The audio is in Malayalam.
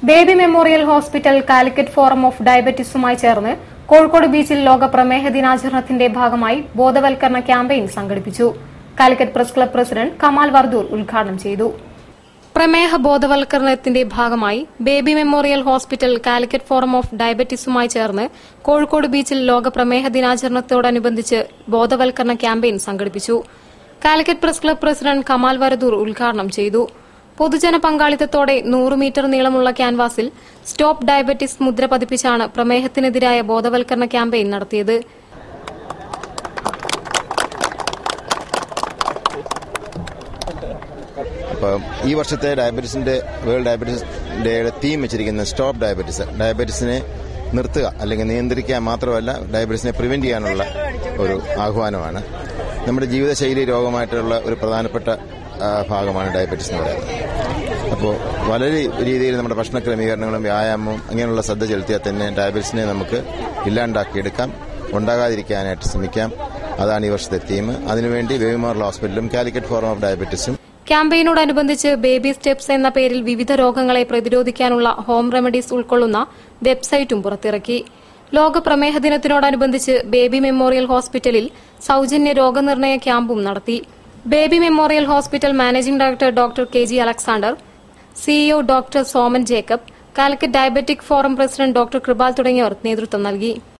baby memorial hospital Calicut forum of ഡയബറ്റീസുമായി ചേർന്ന് കോഴിക്കോട് ബീച്ചിൽ ലോക പ്രമേഹ ദിനാചരണത്തിന്റെ ഭാഗമായി ബോധവൽക്കരണ ക്യാമ്പയിൻ സംഘടിപ്പിച്ചു Calicut press club president Kamal Vardoor ഉദ്ഘാടനം ചെയ്തു പ്രമേഹ ബോധവൽക്കരണത്തിന്റെ ഭാഗമായി baby memorial hospital Calicut forum of ഡയബറ്റീസുമായി ചേർന്ന് കോഴിക്കോട് ബീച്ചിൽ ലോക പ്രമേഹ ദിനാചരണത്തോടനുബന്ധിച്ച് ബോധവൽക്കരണ ക്യാമ്പയിൻ സംഘടിപ്പിച്ചു Calicut press club president Kamal Varadoor ഉദ്ഘാടനം ചെയ്തു പൊതുജന പങ്കാളിത്തത്തോടെ നൂറ് മീറ്റർ നീളമുള്ള ക്യാൻവാസിൽ സ്റ്റോപ്പ് ഡയബറ്റിസ് മുദ്ര പതിപ്പിച്ചാണ് പ്രമേഹത്തിനെതിരായ ബോധവൽക്കരണ ക്യാമ്പയിൻ നടത്തിയത് അപ്പോൾ ഈ വർഷത്തെ ഡയബറ്റീസിന്റെ വേൾഡ് ഡയബറ്റീസ് ഡേയുടെ തീം വെച്ചിരിക്കുന്നത് സ്റ്റോപ്പ് ഡയബറ്റീസ് ഡയബറ്റീസിനെ നിർത്തുക അല്ലെങ്കിൽ നിയന്ത്രിക്കുക മാത്രമല്ല ഡയബറ്റീസിനെ പ്രിവെന്റ് ചെയ്യാനുള്ള ഒരു ആഹ്വാനമാണ് നമ്മുടെ ജീവിതശൈലി രോഗമായിട്ടുള്ള ഒരു പ്രധാനപ്പെട്ട ആ, ഭാഗമാണ് ഡയബറ്റീസ് എന്ന് പറയുന്നത് അപ്പോൾ വളരെ രീതിയിൽ നമ്മുടെ ഭക്ഷണ ക്രമീകരണങ്ങളും വ്യായാമവും അങ്ങനെയുള്ള ശ്രദ്ധ ചെലുത്തിയാൽ തന്നെ ഡയബറ്റീസിനെ നമുക്ക് ഇല്ലാണ്ടാക്കിയെടുക്കാം ഉണ്ടാകാതിരിക്കാനായിട്ട് ശ്രമിക്കാം അതാണ് ഈ വർഷത്തെ തീം അതിനുവേണ്ടി ബേബിമോറൽ ഹോസ്പിറ്റലും കാലിക്കറ്റ് ഫോറം ഓഫ് ഡയബറ്റീസും ക്യാമ്പയിനോടനുബന്ധിച്ച് ബേബി സ്റ്റെപ്സ് എന്ന പേരിൽ വിവിധ രോഗങ്ങളെ പ്രതിരോധിക്കാനുള്ള ഹോം റെമഡീസ് ഉൾക്കൊള്ളുന്ന വെബ്സൈറ്റും പുറത്തിറക്കി ലോക പ്രമേഹ ദിനത്തിനോടനുബന്ധിച്ച് ബേബി മെമ്മോറിയൽ ഹോസ്പിറ്റലിൽ സൌജന്യ രോഗനിർണയ ക്യാമ്പും നടത്തി baby memorial hospital managing director doctor K G Alexander CEO doctor Soman Jacob Calicut diabetic forum president doctor Kripal തുടങ്ങിയവർ നേതൃത്വം നൽകി